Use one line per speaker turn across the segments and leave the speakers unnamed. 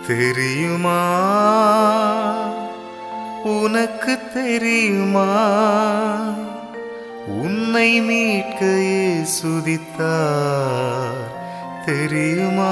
தெரியுமா உனக்கு தெரியுமா உன்னை மீட்க சுதித்தார் தெரியுமா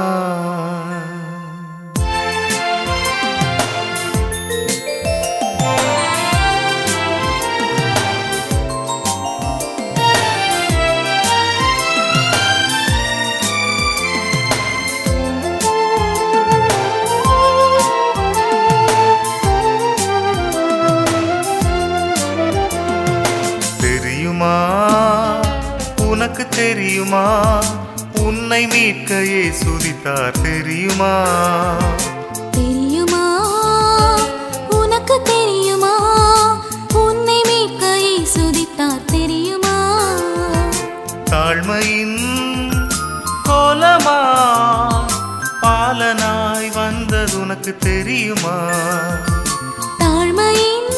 தெரியுமா உனக்கு தெரியுமா உன்னை மீட்க சுதித்தார் தெரியுமா
தெரியுமா உனக்கு தெரியுமா உன்னை மீட்க சுதித்தார் தெரியுமா
தாழ்மையின் கோலமா பாலனாய் வந்தது உனக்கு தெரியுமா
தாழ்மையின்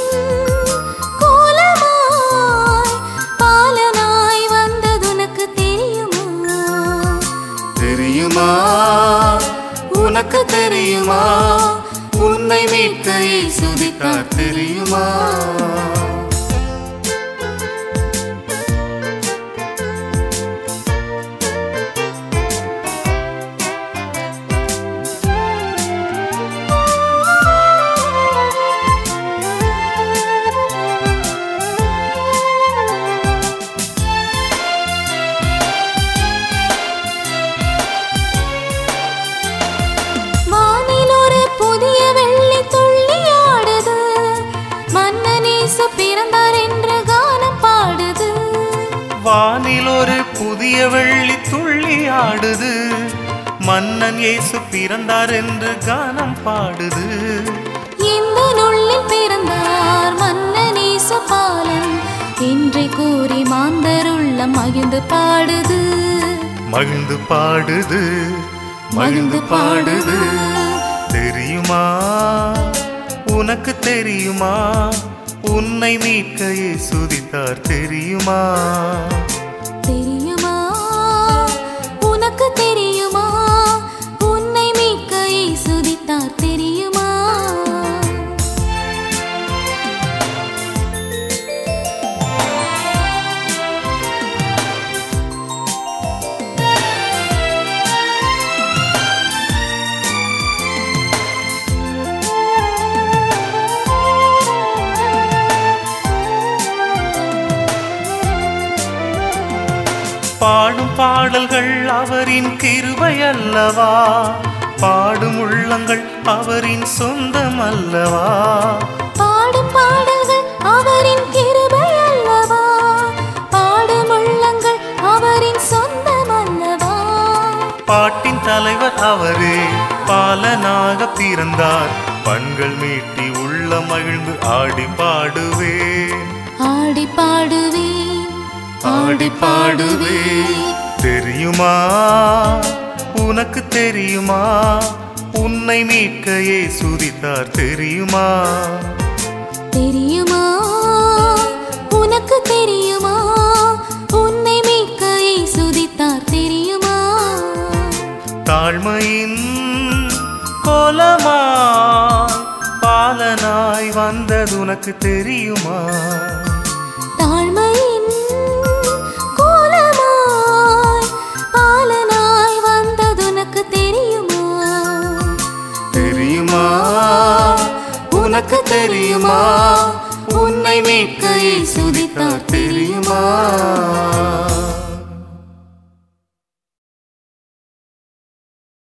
கோலமாய் பாலனாய் வந்தது உனக்கு தெரியுமா
தெரியுமா உனக்கு தெரியுமா உன்னை மீட்க சுதித்தார் தெரியுமா
வானில் ஒரு புதிய வெள்ளி துள்ளி ஆடுது மன்னனேசு பிறந்தார் என்று கானம் பாடுது
வானில் ஒரு புதிய வெள்ளி துள்ளி ஆடுது மன்னன் இயேசு பிறந்தார் என்று கானம் பாடுது
இந்த நுள்ளில் பிறந்தார் மன்னனேசு பாலன் என்றை கூறி மாந்தருள்ள மகிழ்ந்து பாடுது
மகிழ்ந்து பாடுது மகிழ்ந்து பாடுது தெரியுமா உனக்கு தெரியுமா உன்னை மீட்க சுதித்தார் தெரியுமா
தெரியுமா உனக்கு தெரியுமா உன்னை மீட்க சுதித்தார் தெரியுமா
பாடும் பாடல்கள் அவரின் கிருபை அல்லவா பாடும் உள்ளங்கள் அவரின் சொந்தம் அல்லவா
பாடும் பாடல்கள் அவரின் கிருபை அல்லவா பாடும் உள்ளங்கள் அவரின் சொந்தம் அல்லவா
பாட்டின் தலைவர் அவரே பாலனாக பிறந்தார் பண்கள் மீட்டி உள்ள மகிழ்ந்து ஆடி பாடுவேன்
ஆடி பாடுவேன்
ஆடி பாடுவே தெரியுமா உனக்கு தெரியுமா உன்னை மீட்க சுதித்தார் தெரியுமா
தெரியுமா உனக்கு தெரியுமா உன்னை மீட்க சுதித்தார் தெரியுமா
தாழ்மையின் கோலமா பாலனாய் வந்தது உனக்கு தெரியுமா
தாழ்மையின் கோலமாய் பாலனாய் வந்தது உனக்கு தெரியுமா
தெரியுமா உனக்கு தெரியுமா உன்னை மீட்க சுதித்தார் தெரியுமா